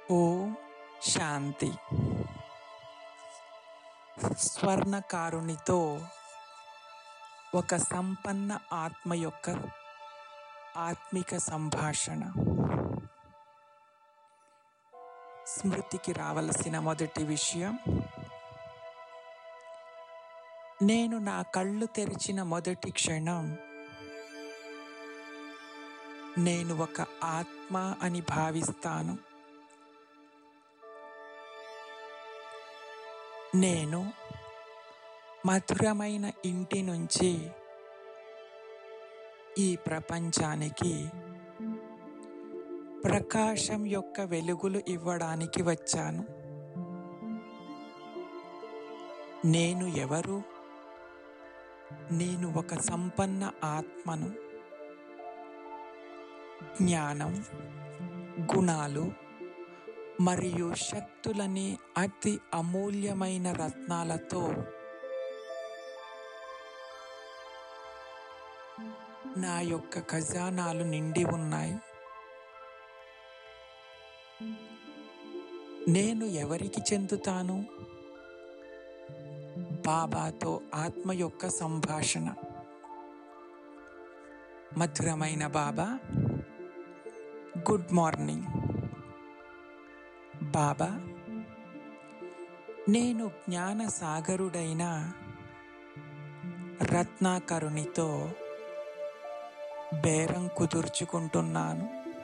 ఓం శాంతి స్వర్ణకారునితో ఒక సంపన్న ఆత్మ యొక్క ఆత్మిక సంభాషణ స్మృతికి రావలసిన మొదటి విషయం నేను నా కళ్ళు తెరిచిన మొదటి క్షణం నేను ఒక ఆత్మ అని భావిస్తాను నేను మధురమైన ఇంటి నుంచి ఈ ప్రపంచానికి ప్రకాశం యొక్క వెలుగులు ఇవ్వడానికి వచ్చాను నేను ఎవరు నేను ఒక సంపన్న ఆత్మను జ్ఞానం గుణాలు మరియు శక్తులని అతి అమూల్యమైన రత్నాలతో నా యొక్క ఖజానాలు నిండి ఉన్నాయి నేను ఎవరికి చెందుతాను బాబాతో ఆత్మ యొక్క సంభాషణ మధురమైన బాబా గుడ్ మార్నింగ్ బాబా నేను జ్ఞాన సాగరుడైన రత్నాకరునితో బేరం కుదుర్చుకుంటున్నాను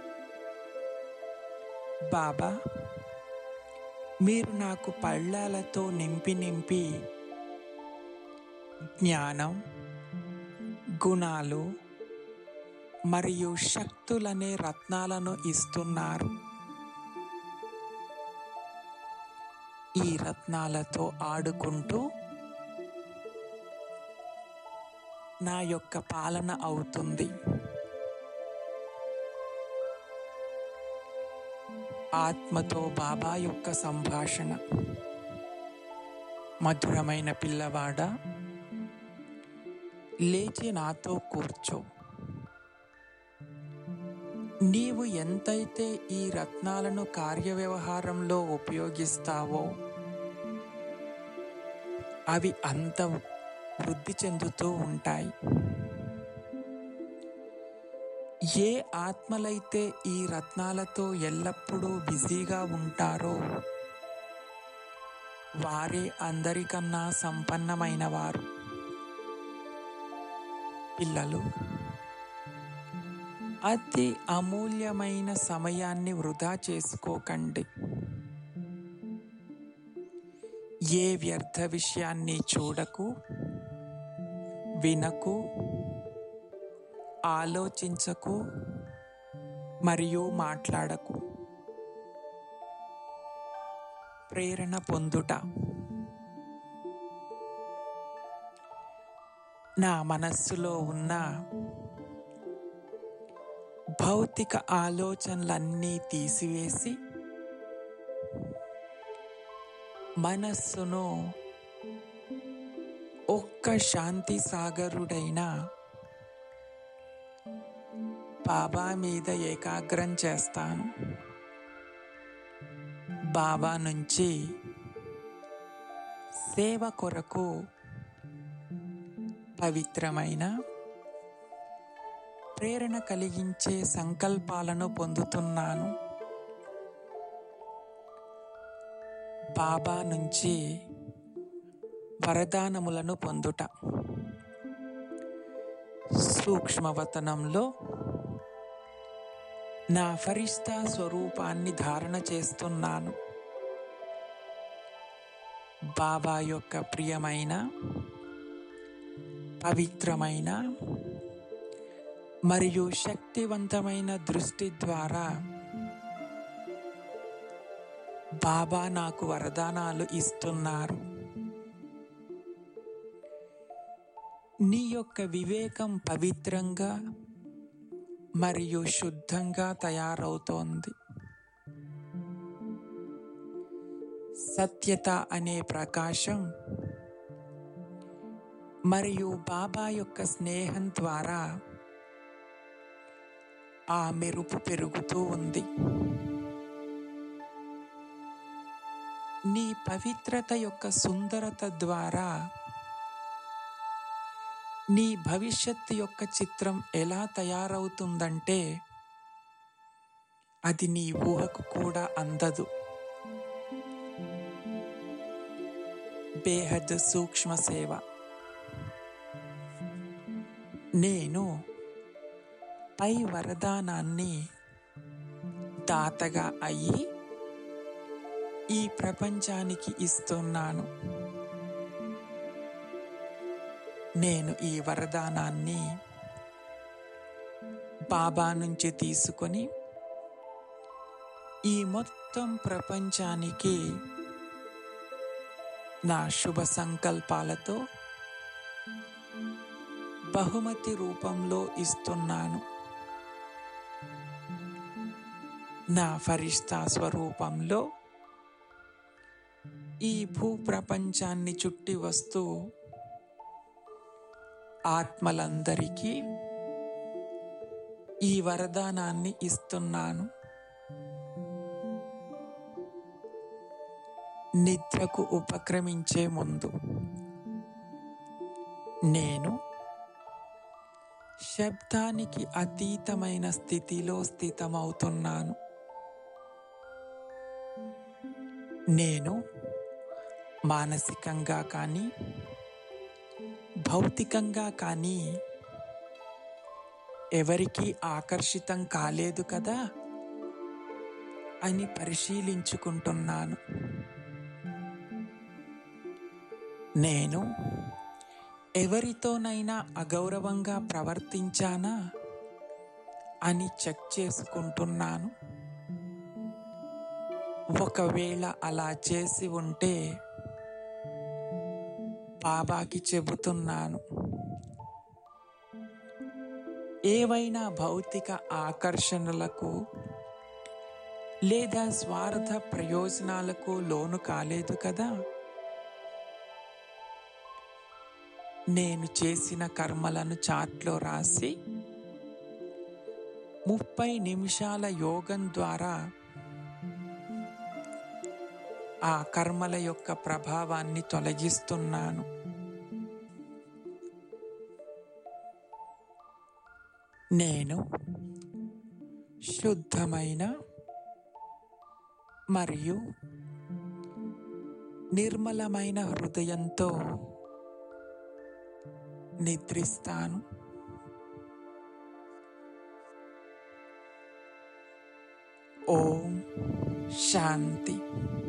బాబా మీరు నాకు పళ్ళాలతో నింపి నింపి జ్ఞానం గుణాలు మరియు శక్తులనే రత్నాలను ఇస్తున్నారు ఈ రత్నాలతో ఆడుకుంటూ నా యొక్క పాలన అవుతుంది ఆత్మతో బాబా యొక్క సంభాషణ మధురమైన పిల్లవాడ లేచి నాతో కూర్చో నీవు ఎంతైతే ఈ రత్నాలను కార్యవ్యవహారంలో ఉపయోగిస్తావో అవి అంత వృద్ధి చెందుతూ ఉంటాయి ఏ ఆత్మలైతే ఈ రత్నాలతో ఎల్లప్పుడూ బిజీగా ఉంటారో వారే అందరికన్నా సంపన్నమైన వారు పిల్లలు అతి అమూల్యమైన సమయాన్ని వృధా చేసుకోకండి ఏ వ్యర్థ విషయాన్ని చూడకు వినకు ఆలోచించకు మరియు మాట్లాడకు ప్రేరణ పొందుట నా మనస్సులో ఉన్న భౌతిక ఆలోచనలన్నీ తీసివేసి మనస్సును ఒక్క శాంతి సాగరుడైన బాబా మీద ఏకాగ్రం చేస్తాను బాబా నుంచి సేవ కొరకు పవిత్రమైన ప్రేరణ కలిగించే సంకల్పాలను పొందుతున్నాను బాబా నుంచి వరదానములను పొందుట సూక్ష్మవతనంలో నా ఫరిస్తా స్వరూపాన్ని ధారణ చేస్తున్నాను బాబా యొక్క ప్రియమైన పవిత్రమైన మరియు శక్తివంతమైన దృష్టి ద్వారా బాబా నాకు వరదానాలు ఇస్తున్నారు నీ యొక్క వివేకం పవిత్రంగా మరియు శుద్ధంగా తయారవుతోంది సత్యత అనే ప్రకాశం మరియు బాబా యొక్క స్నేహం ద్వారా ఆ మెరుపు పెరుగుతూ ఉంది నీ పవిత్రత యొక్క సుందరత ద్వారా నీ భవిష్యత్తు యొక్క చిత్రం ఎలా తయారవుతుందంటే అది నీ ఊహకు కూడా అందదు బేహద్ సూక్ష్మ సేవ నేను పై వరదానాన్ని దాతగా అయ్యి ఈ ప్రపంచానికి ఇస్తున్నాను నేను ఈ వరదానాన్ని బాబా నుంచి తీసుకొని ఈ మొత్తం ప్రపంచానికి నా శుభ సంకల్పాలతో బహుమతి రూపంలో ఇస్తున్నాను నా ఫరిష్తా స్వరూపంలో ఈ భూ ప్రపంచాన్ని చుట్టి వస్తూ ఆత్మలందరికీ ఈ వరదానాన్ని ఇస్తున్నాను నిద్రకు ఉపక్రమించే ముందు నేను శబ్దానికి అతీతమైన స్థితిలో స్థితమవుతున్నాను నేను మానసికంగా కానీ భౌతికంగా కానీ ఎవరికీ ఆకర్షితం కాలేదు కదా అని పరిశీలించుకుంటున్నాను నేను ఎవరితోనైనా అగౌరవంగా ప్రవర్తించానా అని చెక్ చేసుకుంటున్నాను ఒకవేళ అలా చేసి ఉంటే బాబాకి చెబుతున్నాను ఏవైనా భౌతిక ఆకర్షణలకు లేదా స్వార్థ ప్రయోజనాలకు లోను కాలేదు కదా నేను చేసిన కర్మలను చాట్లో రాసి ముప్పై నిమిషాల యోగం ద్వారా ఆ కర్మల యొక్క ప్రభావాన్ని తొలగిస్తున్నాను నేను శుద్ధమైన మరియు నిర్మలమైన హృదయంతో నిద్రిస్తాను ఓం శాంతి